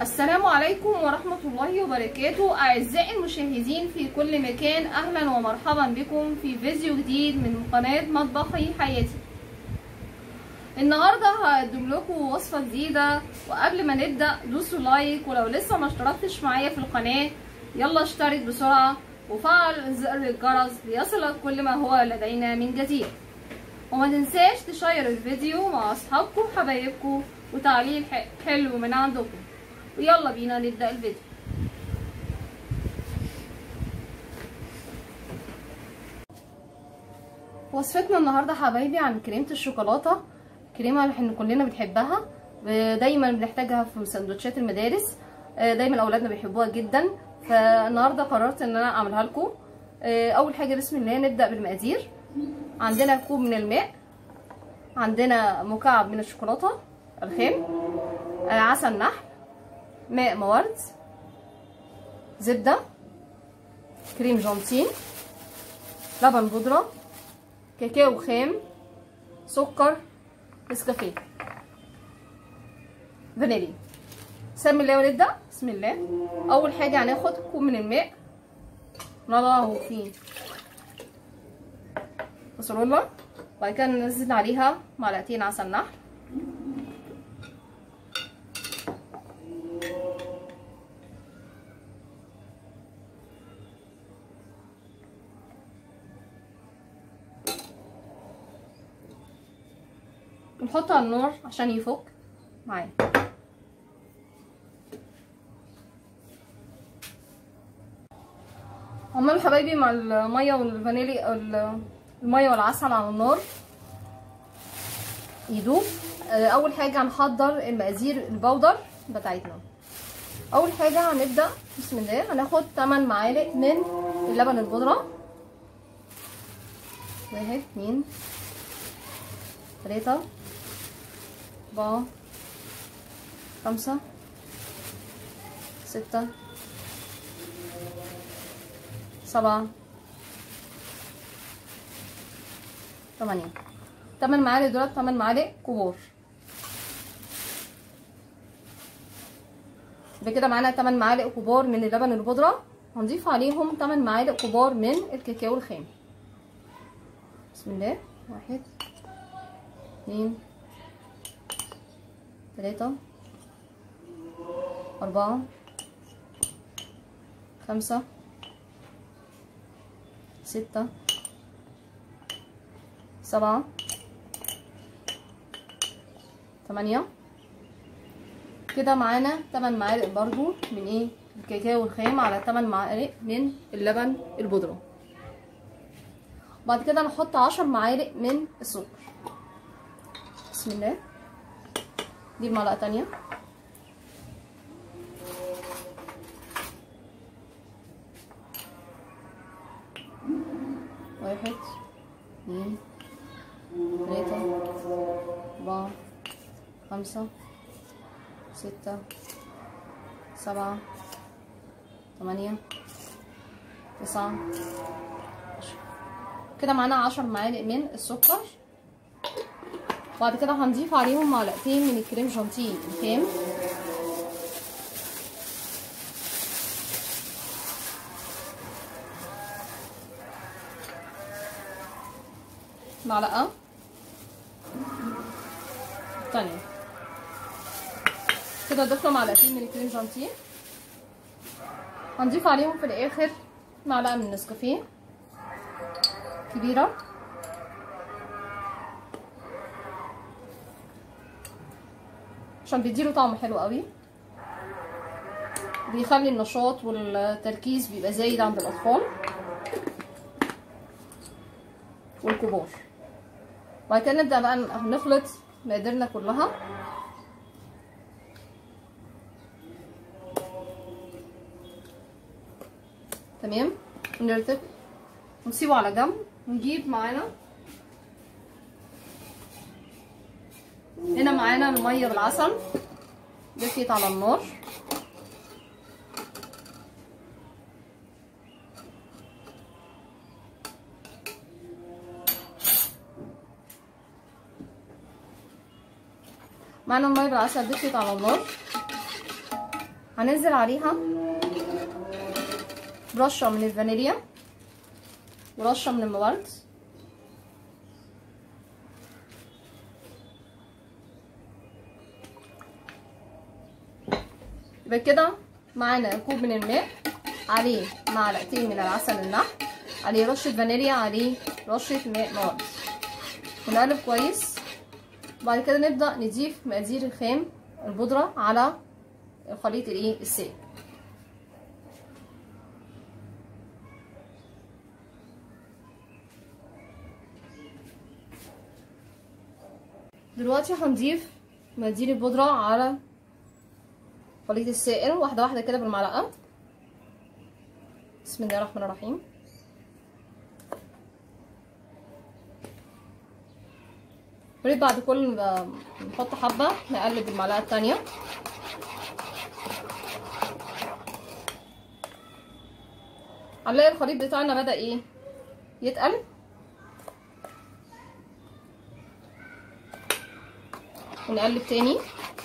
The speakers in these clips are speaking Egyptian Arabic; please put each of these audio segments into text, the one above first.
السلام عليكم ورحمة الله وبركاته أعزائي المشاهدين في كل مكان أهلا ومرحبا بكم في فيديو جديد من قناة مطبخي حياتي النهاردة هقدم لكم وصفة جديدة وقبل ما نبدأ دوسوا لايك ولو لسه ما اشتركتش معايا في القناة يلا اشترك بسرعة وفعل زر الجرس ليصلك كل ما هو لدينا من جديد وما تنساش تشير الفيديو مع اصحابكم وحبايبكم وتعليق حلو من عندكم ويلا بينا نبدأ الفيديو وصفتنا النهارده حبايبي عن كريمه الشوكولاته كريمه اللي احنا كلنا بنحبها دايما بنحتاجها في سندوتشات المدارس دايما اولادنا بيحبوها جدا فالنهارده قررت ان انا اعملها لكم اول حاجه بسم الله نبدا بالمقادير عندنا كوب من الماء عندنا مكعب من الشوكولاته الخام عسل نحل ماء موارد زبده كريم جانتين لبن بودره كاكاو خام سكر نسكافيه فانيليا بسم الله ونبدا بسم الله اول حاجه هناخد كوب من الماء نضعه فيه بصرولا وبعد كده ننزل عليها معلقتين عسل نحل ونحطه على النار عشان يفك معايا عمال حبايبي مع الميه والفانيليا الميه والعسل على النار يدوب اول حاجه هنحضر المقادير البودر بتاعتنا اول حاجه هنبدا بسم الله هناخد 8 معالق من اللبن البودره واحد اتنين تلاته أربعة خمسة ستة سبعة تمانية تمن معالق دولت تمن معالق كبار يبقى كده معانا تمن معالق كبار من اللبن البودرة هنضيف عليهم تمن معالق كبار من الكاكاو الخام بسم الله واحد اتنين تلاتة أربعة خمسة ستة سبعة تمانية كده معانا تمن معالق برضو من ايه الكاكاو الخام على تمن معالق من اللبن البودرة بعد كده نحط عشر معالق من السكر بسم الله دي معلقة تانية واحد اتنين تلاتة أربعة خمسة ستة سبعة تمانية تسعة عشرة كده معانا عشر معالق من السكر وبعد كده هنضيف عليهم معلقتين من الكريم جانتيه الخام معلقه تانية كده ضفنا معلقتين من الكريم جانتيه هنضيف عليهم في الاخر معلقه من النسكافيه كبيره عشان بيديله طعم حلو قوي بيخلي النشاط والتركيز بيبقى زايد عند الاطفال والكبار وبعد كده نبدا بقى نخلط مقاديرنا كلها تمام ونرتب ونسيبه على جنب ونجيب معانا هنا معانا الميه بالعسل دفيت على النار معانا الميه بالعسل دفيت على النار هننزل عليها رشه من الفانيليا ورشه من المورد يبقى كده معانا كوب من الماء عليه معلقتين من العسل النحل عليه رشه فانيليا عليه رشه ماء نار ونقلب كويس وبعد كده نبدا نضيف مقادير الخام البودره على الخليط الايه السائل دلوقتي هنضيف مقادير البودره على خليط السائل واحده واحده كده بالمعلقه بسم الله الرحمن الرحيم وريد بعد كل ما نحط حبه نقلب المعلقه التانية هنلاقي الخليط بتاعنا بدا ايه يتقل ونقلب تاني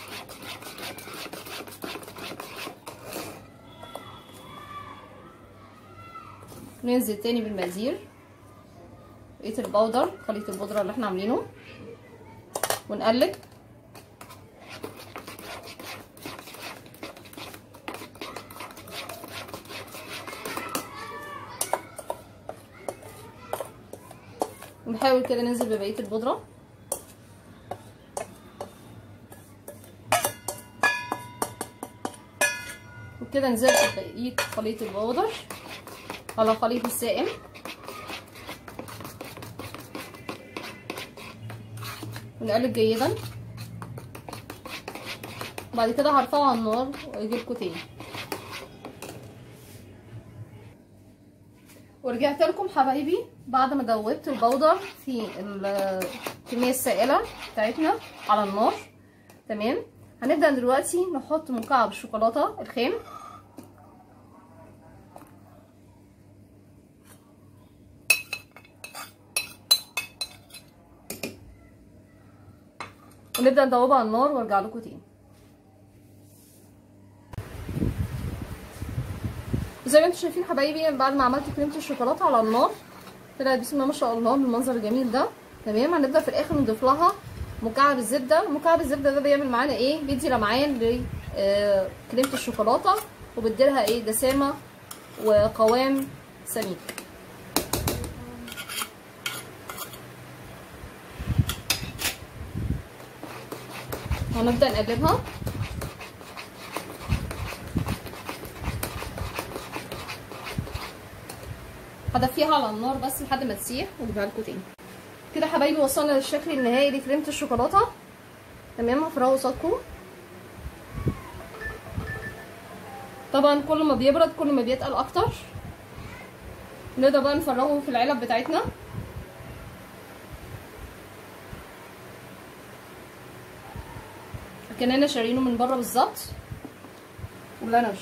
ننزل تاني بالمقادير بقيه البودر خليط البودره اللي احنا عاملينه ونقلب ونحاول كده ننزل ببقيه البودره وكده نزلت بقيه خليط البودر على خليط السائل ونقلب جيدا بعد كده هرفعه على النار واجيلكوا تاني ورجعت لكم حبايبي بعد ما دوبت البودر في الكميه السائله بتاعتنا على النار تمام هنبدا دلوقتي نحط مكعب الشوكولاته الخام ونبدا ندوبها على النار وارجع لكم تاني زي ما انتم شايفين حبايبي بعد ما عملت كريمه الشوكولاته على النار طلعت بسم الله ما شاء الله بالمنظر الجميل ده تمام هنبدا في الاخر نضيف لها مكعب الزبده مكعب الزبده ده بيعمل معانا ايه بيدي لمعان لكريمه الشوكولاته وبيديلها ايه دسامه وقوام سميك هنبدا نقلبها هدفيها على النار بس لحد ما تسيح واجيبها لكم تاني كده حبايبي وصلنا للشكل النهائي لكريمه الشوكولاته تمام هفرغه قصادكم طبعا كل ما بيبرد كل ما بيتقل اكتر نقدر بقى نفرغه في العلب بتاعتنا كاننا شارينه من بره بالظبط ولا انا مش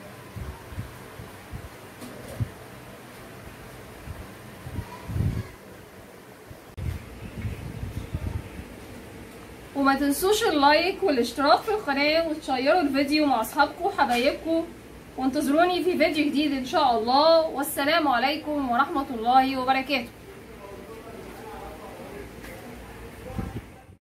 وما تنسوش اللايك والاشتراك في القناة وتشيروا الفيديو مع اصحابكم وحبايبكم وانتظروني في فيديو جديد ان شاء الله والسلام عليكم ورحمة الله وبركاته